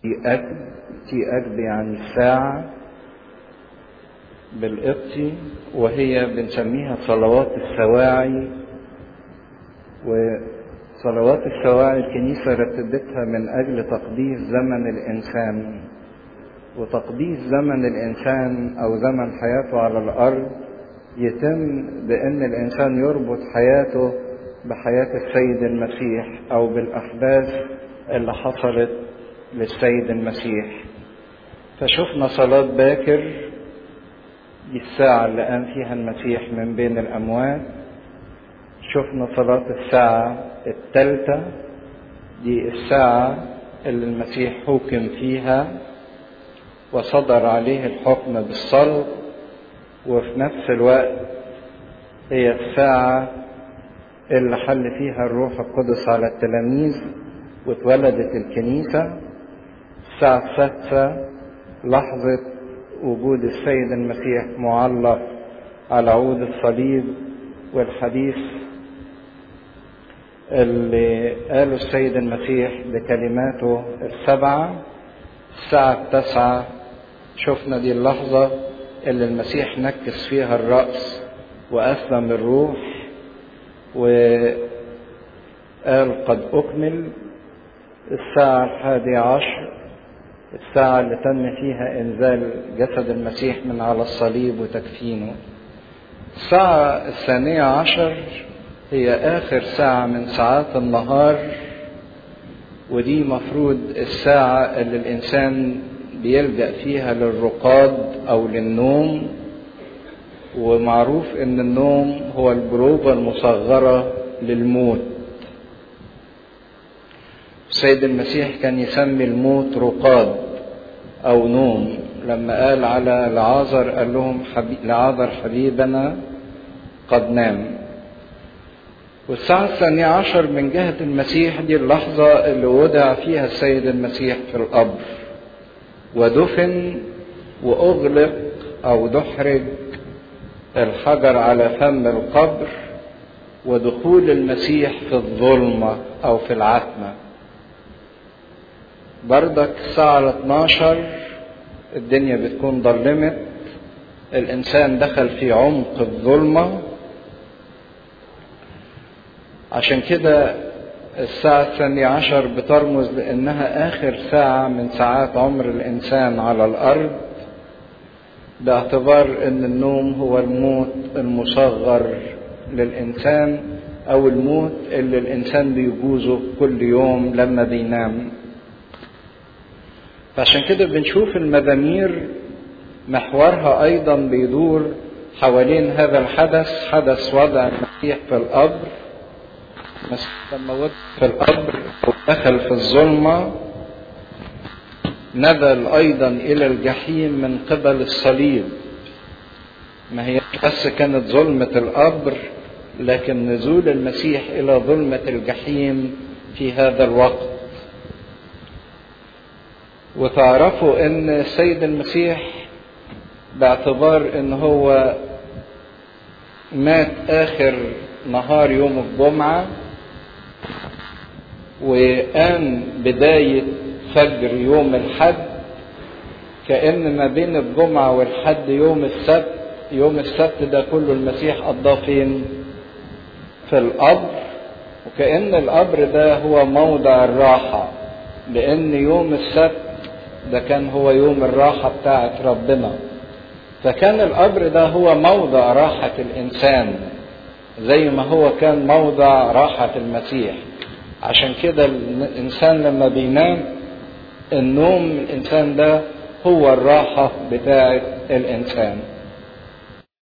تي أكد تي أكد يعني الساعة بالقبطي وهي بنسميها صلوات السواعي وصلوات السواعي الكنيسة رتبتها من أجل تقديس زمن الإنسان وتقديس زمن الإنسان أو زمن حياته على الأرض يتم بأن الإنسان يربط حياته بحياة السيد المسيح أو بالأحداث اللي حصلت للسيد المسيح فشفنا صلاة باكر دي الساعة اللي قام فيها المسيح من بين الأموات شفنا صلاة الساعة الثالثة دي الساعة اللي المسيح حكم فيها وصدر عليه الحكم بالصلب وفي نفس الوقت هي الساعة اللي حل فيها الروح القدس على التلاميذ واتولدت الكنيسة الساعة السادسة لحظة وجود السيد المسيح معلق على عود الصليب والحديث اللي قاله السيد المسيح بكلماته السبعة الساعة التاسعة شفنا دي اللحظة اللي المسيح نكس فيها الرأس وأسلم الروح وقال قد أكمل الساعة الحادية عشر الساعة اللي تم فيها إنزال جسد المسيح من على الصليب وتكفينه الساعة الثانية عشر هي آخر ساعة من ساعات النهار ودي مفروض الساعة اللي الإنسان بيلجأ فيها للرقاد أو للنوم ومعروف إن النوم هو البروفة المصغرة للموت السيد المسيح كان يسمي الموت رقاد أو نوم لما قال على لعازر قال لهم حبي... لعازر حبيبنا قد نام والساعة الثانية عشر من جهة المسيح دي اللحظة اللي وضع فيها السيد المسيح في القبر ودفن وأغلق أو دحرج الحجر على فم القبر ودخول المسيح في الظلمة أو في العتمة بردك الساعة 12 الدنيا بتكون ضلمت الإنسان دخل في عمق الظلمة عشان كده الساعة الثانية عشر بترمز لأنها آخر ساعة من ساعات عمر الإنسان على الأرض باعتبار أن النوم هو الموت المصغر للإنسان أو الموت اللي الإنسان بيجوزه كل يوم لما بينام فعشان كده بنشوف المزامير محورها أيضا بيدور حوالين هذا الحدث حدث وضع المسيح في القبر لما وضع في القبر ودخل في الظلمة نزل أيضا إلى الجحيم من قبل الصليب ما هي بس كانت ظلمة القبر لكن نزول المسيح إلى ظلمة الجحيم في هذا الوقت وتعرفوا ان السيد المسيح باعتبار ان هو مات اخر نهار يوم الجمعة وقام بداية فجر يوم الحد كأن ما بين الجمعة والحد يوم السبت يوم السبت ده كله المسيح قضاه فين؟ في القبر وكأن القبر ده هو موضع الراحة لأن يوم السبت ده كان هو يوم الراحة بتاعت ربنا فكان القبر ده هو موضع راحة الإنسان زي ما هو كان موضع راحة المسيح عشان كده الإنسان لما بينام النوم الإنسان ده هو الراحة بتاعت الإنسان